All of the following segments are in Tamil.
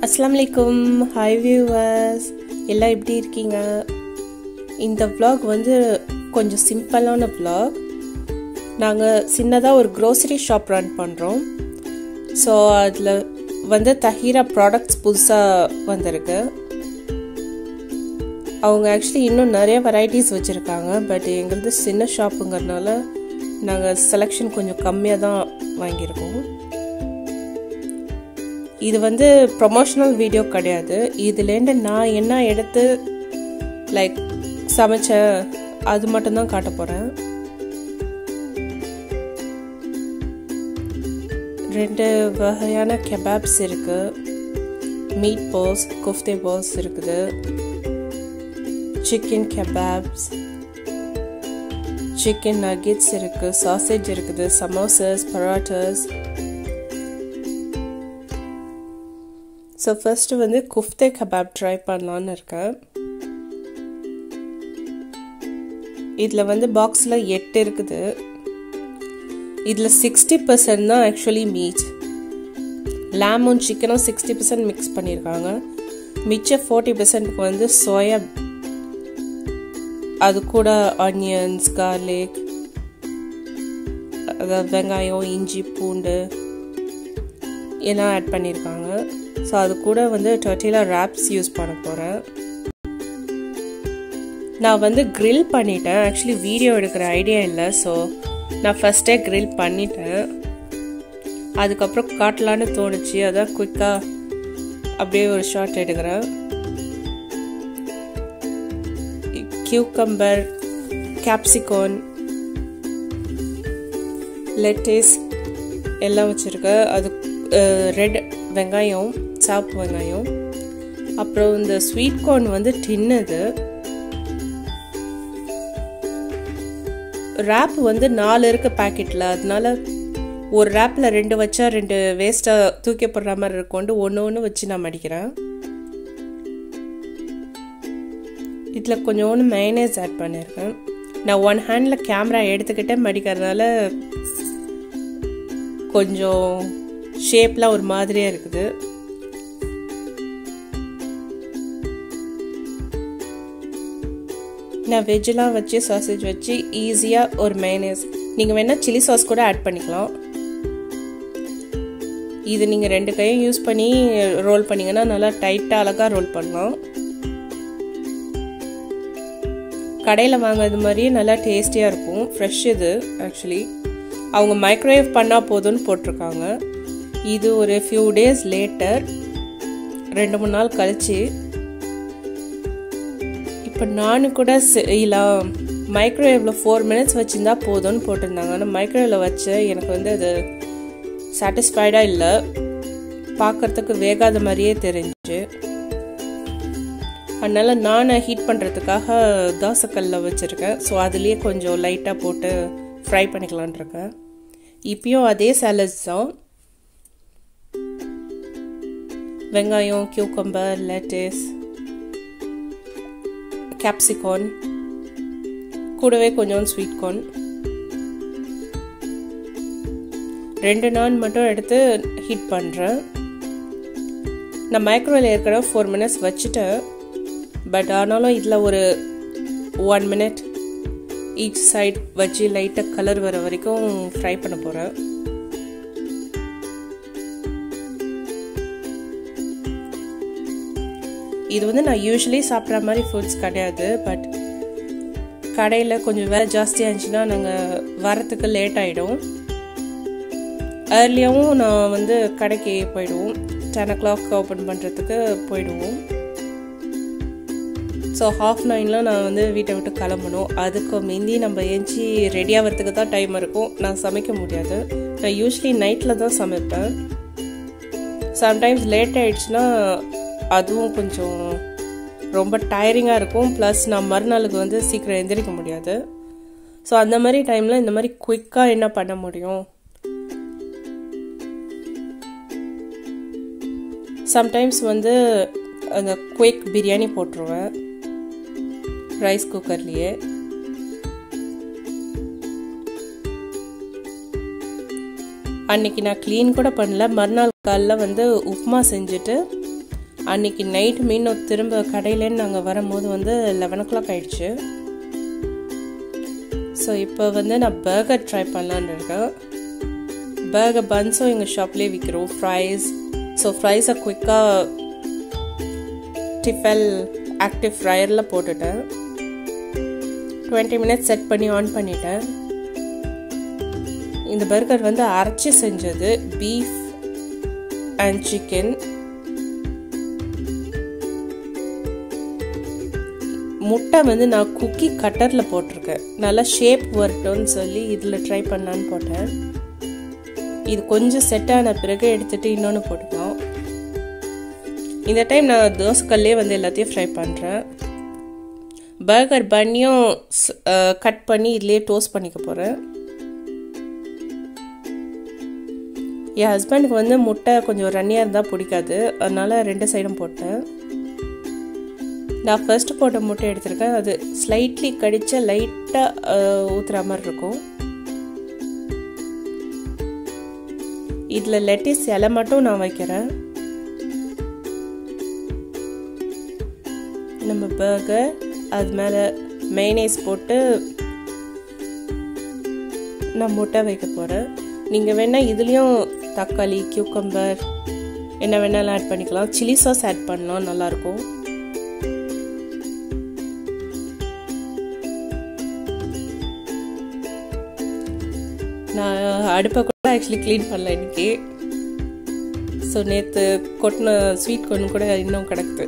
அஸ்லாம் வலைக்கும் ஹாய் வியூவர்ஸ் எல்லாம் எப்படி இருக்கீங்க இந்த vlog வந்து கொஞ்சம் சிம்பிளான vlog நாங்கள் சின்னதாக ஒரு க்ரோசரி ஷாப் ரன் பண்ணுறோம் ஸோ அதில் வந்து தஹீரா ப்ராடக்ட்ஸ் புதுசாக வந்திருக்கு அவங்க ஆக்சுவலி இன்னும் நிறைய வெரைட்டிஸ் வச்சுருக்காங்க பட் எங்களது சின்ன ஷாப்புங்கிறதுனால நாங்கள் செலெக்ஷன் கொஞ்சம் கம்மியாக தான் வாங்கியிருக்கோம் இது வந்து ப்ரொமோஷனல் வீடியோ கிடையாது இதுலேருந்து நான் என்ன எடுத்து லைக் சமைச்சேன் அது மட்டும்தான் காட்ட போகிறேன் ரெண்டு வகையான கெபாப்ஸ் இருக்கு மீட் பால்ஸ் குஃப்தே பால்ஸ் இருக்குது சிக்கன் கெபாப்ஸ் சிக்கன் நகெட்ஸ் இருக்கு சாசேஜ் இருக்குது சமோசாஸ் பரோட்டாஸ் ஸோ ஃபர்ஸ்ட் வந்து குஃப்தே கபாப் ட்ரை பண்ணலான்னு இருக்கேன் இதில் வந்து பாக்ஸில் எட்டு இருக்குது இதில் சிக்ஸ்டி பர்சன்ட் தான் ஆக்சுவலி மீட் லேமும் சிக்கனும் சிக்ஸ்டி பர்சன்ட் மிக்ஸ் பண்ணியிருக்காங்க மிச்சம் ஃபோர்ட்டி பர்சன்ட்க்கு வந்து சோயா அது கூட ஆனியன்ஸ் கார்லிக் அதாவது வெங்காயம் இஞ்சி பூண்டு எல்லாம் ஆட் பண்ணியிருக்காங்க ஸோ அது கூட வந்து டொட்டிலா ரேப்ஸ் யூஸ் பண்ண போகிறேன் நான் வந்து க்ரில் பண்ணிட்டேன் ஆக்சுவலி வீடியோ எடுக்கிற ஐடியா இல்லை ஸோ நான் ஃபஸ்ட்டே க்ரில் பண்ணிட்டேன் அதுக்கப்புறம் காட்டலான்னு தோணுச்சு அதான் குயிக்காக அப்படியே ஒரு ஷார்ட் எடுக்கிறேன் கியூக்கம்பர் கேப்சிகோன் லெட்டேஸ் எல்லாம் வச்சுருக்கேன் அது ரெட் வெங்காயம் சாப்பு வெங்காயம் அப்புறம் இந்த ஸ்வீட் கார்ன் வந்து டின்னது ரேப் வந்து நாலு இருக்கு பேக்கெட்டில் அதனால ஒரு ரேப்பில் ரெண்டு வச்சா ரெண்டு வேஸ்ட்டாக தூக்கி போடுற மாதிரி இருக்கும்ட்டு ஒன்று ஒன்று வச்சு நான் மடிக்கிறேன் இதில் கொஞ்சோண்டு மைனேஸ் ஆட் பண்ணியிருக்கேன் நான் ஒன் ஹேண்டில் கேமரா எடுத்துக்கிட்டே மடிக்கிறதுனால கொஞ்சம் ஷேப்லாம் ஒரு மாதிரியாக இருக்குது நான் வெஜ்ஜெலாம் வச்சு சாசேஜ் வச்சு ஈஸியாக ஒரு மைனேஸ் நீங்கள் வேணால் சில்லி சாஸ் கூட ஆட் பண்ணிக்கலாம் இது நீங்கள் ரெண்டு கையும் யூஸ் பண்ணி ரோல் பண்ணிங்கன்னா நல்லா டைட்டாக அழகாக ரோல் பண்ணலாம் கடையில் வாங்குறது மாதிரியே நல்லா டேஸ்டியாக இருக்கும் ஃப்ரெஷ் இது ஆக்சுவலி அவங்க மைக்ரோவேவ் பண்ணால் போதும்னு போட்டிருக்காங்க இது ஒரு ஃபியூ டேஸ் லேட்டர் ரெண்டு மூணு நாள் கழிச்சு இப்போ நானும் கூட இல்லை மைக்ரோவேவில் ஃபோர் மினிட்ஸ் வச்சுருந்தா போதும்னு போட்டிருந்தாங்க ஆனால் மைக்ரோவேவில் வச்சு எனக்கு வந்து அது சாட்டிஸ்ஃபைடாக இல்லை பார்க்குறதுக்கு வேகாத மாதிரியே தெரிஞ்சு அதனால் நான் ஹீட் பண்ணுறதுக்காக தோசைக்கல்லில் வச்சுருக்கேன் ஸோ அதுலேயே கொஞ்சம் லைட்டாக போட்டு ஃப்ரை பண்ணிக்கலான் இருக்கேன் இப்பயும் அதே சாலட்ஸ் தான் வெங்காயம் கியூக்கம்பர் லெட்டஸ் கேப்சிகான் கூடவே கொஞ்சம் ஸ்வீட் கார்ன் ரெண்டு நான் மட்டும் எடுத்து ஹீட் பண்ணுறேன் நான் மைக்ரோவேவ் ஏற்கனவே ஃபோர் மினிட்ஸ் வச்சுட்டேன் பட் ஆனாலும் இதில் ஒரு ஒன் மினிட் ஈச் சைட் வச்சு லைட்டாக கலர் வர வரைக்கும் ஃப்ரை பண்ண போகிறேன் இது வந்து நான் யூஸ்வலி சாப்பிட்ற மாதிரி ஃபுட்ஸ் கிடையாது பட் கடையில் கொஞ்சம் வேலை ஜாஸ்தியாக இருந்துச்சுன்னா நாங்கள் வரத்துக்கு லேட் ஆகிடும் ஏர்லியாகவும் நான் வந்து கடைக்கு போயிடுவோம் டென் ஓ கிளாக் ஓப்பன் பண்ணுறதுக்கு போயிடுவோம் ஸோ ஹாஃப் நைன்லாம் நான் வந்து வீட்டை விட்டு கிளம்பணும் அதுக்கு மீந்தி நம்ம ஏஞ்சி ரெடி ஆகிறதுக்கு தான் டைம் இருக்கும் நான் சமைக்க முடியாது நான் யூஸ்வலி நைட்டில் தான் சமைப்பேன் சம்டைம்ஸ் லேட் ஆயிடுச்சுன்னா அதுவும் கொஞ்சம் ரொம்ப டயரிங்காக இருக்கும் ப்ளஸ் நான் மறுநாளுக்கு வந்து சீக்கிரம் எந்திரிக்க முடியாது ஸோ அந்த மாதிரி டைமில் இந்த மாதிரி குயிக்காக என்ன பண்ண முடியும் சம்டைம்ஸ் வந்து அந்த குயிக் பிரியாணி போட்டுருவேன் ரைஸ் குக்கர்லேயே அன்னைக்கு நான் க்ளீன் கூட பண்ணல மறுநாள் காலைல வந்து உப்புமா செஞ்சுட்டு அன்னைக்கு நைட் மீண்டும் திரும்ப கடையிலேருந்து நாங்கள் வரும்போது வந்து லெவன் ஓ கிளாக் ஆயிடுச்சு ஸோ இப்போ வந்து நான் பர்கர் ட்ரை பண்ணலான்னு இருக்கேன் பர்கர் பன்ஸும் எங்கள் ஷாப்லேயே விற்கிறோம் ஃப்ரைஸ் ஸோ ஃப்ரைஸை குயிக்காக டிஃபெல் ஆக்டிவ் ஃப்ரையரில் போட்டுட்டேன் டுவெண்ட்டி மினிட்ஸ் செட் பண்ணி ஆன் பண்ணிட்டேன் இந்த பர்கர் வந்து அரைச்சி செஞ்சது பீஃப் அண்ட் சிக்கன் முட்டை வந்து நான் குக்கி கட்டரில் போட்டிருக்கேன் நல்லா ஷேப் வரட்டும்னு சொல்லி இதில் ட்ரை பண்ணலான்னு போட்டேன் இது கொஞ்சம் செட் ஆன பிறகு எடுத்துகிட்டு இன்னொன்று போட்டுக்கலாம் இந்த டைம் நான் தோசைக்கல்லே வந்து எல்லாத்தையும் ஃப்ரை பண்ணுறேன் பர்கர் பண்ணியும் கட் பண்ணி இதுலேயே டோஸ்ட் பண்ணிக்க போகிறேன் என் ஹஸ்பண்டுக்கு வந்து முட்டை கொஞ்சம் ரன்னியாக இருந்தால் பிடிக்காது அதனால ரெண்டு சைடும் போட்டேன் நான் ஃபர்ஸ்ட் போட்ட முட்டை எடுத்திருக்கேன் அது ஸ்லைட்லி கடிச்சா லைட்டாக ஊற்றுற மாதிரி இருக்கும் இதில் லெட்டிஸ் இலை மட்டும் நான் வைக்கிறேன் நம்ம பர்கர் அது மேலே மெய்னேஸ் போட்டு நான் முட்டை வைக்க போகிறேன் நீங்கள் வேணால் இதுலேயும் தக்காளி கியூக்கம்பர் என்ன வேணாலும் ஆட் பண்ணிக்கலாம் சில்லி சாஸ் ஆட் பண்ணலாம் நல்லாயிருக்கும் நான் அடுப்பை கூட ஆக்சுவலி க்ளீன் பண்ணல இன்னைக்கு ஸோ நேற்று கொட்டின ஸ்வீட் கொண்டு கூட இன்னும் கிடக்குது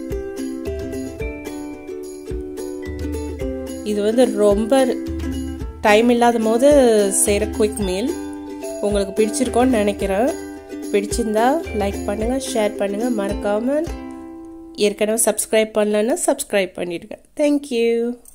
இது வந்து ரொம்ப டைம் இல்லாத போது செய்கிற குயிக் மீல் உங்களுக்கு பிடிச்சிருக்கோன்னு நினைக்கிறேன் பிடிச்சிருந்தா லைக் பண்ணுங்கள் ஷேர் பண்ணுங்கள் மறக்காமல் ஏற்கனவே சப்ஸ்கிரைப் பண்ணலன்னா சப்ஸ்கிரைப் பண்ணிடுங்க தேங்க்யூ